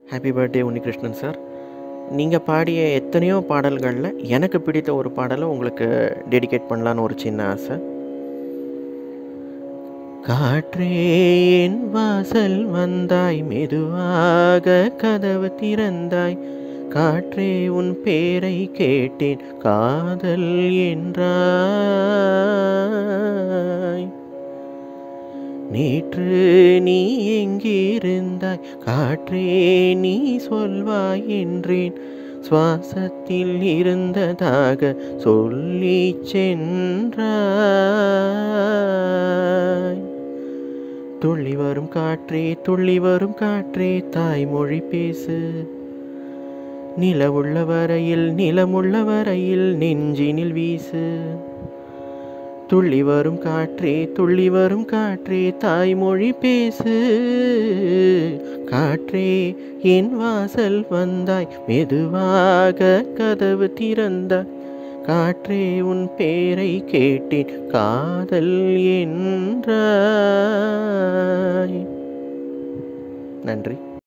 happy birthday Unnikrishnan sir நீங்கள் பாடிய எத்தனையோ பாடல்களில் எனக்கு பிடித்த ஒரு பாடலை உங்களுக்கு டெடிகேட் பண்ணலான்னு ஒரு சின்ன ஆசை காற்றே என் வாசல் வந்தாய் மெதுவாக கதவு திறந்தாய் காற்றே உன் பேரை கேட்டேன் காதல் என்றாய் நேற்று நீ எங்கிருந்தாய் காற்றே நீ சொல்வாய் என்றேன் சுவாசத்தில் இருந்ததாக சொல்லி சென்றாய் துள்ளி வரும் காற்றே துள்ளி வரும் காற்றே தாய்மொழி பேசு நிலவுள்ள வரையில் நிலமுள்ள வரையில் நெஞ்சினில் வீசு துள்ளி வரும் காற்றே துள்ளி வரும் காற்றே தாய்மொழி பேசு காற்றே என் வாசல் வந்தாய் மெதுவாக கதவு திறந்தாய் காற்றே உன் பேரை கேட்டேன் காதல் என்றாய் நன்றி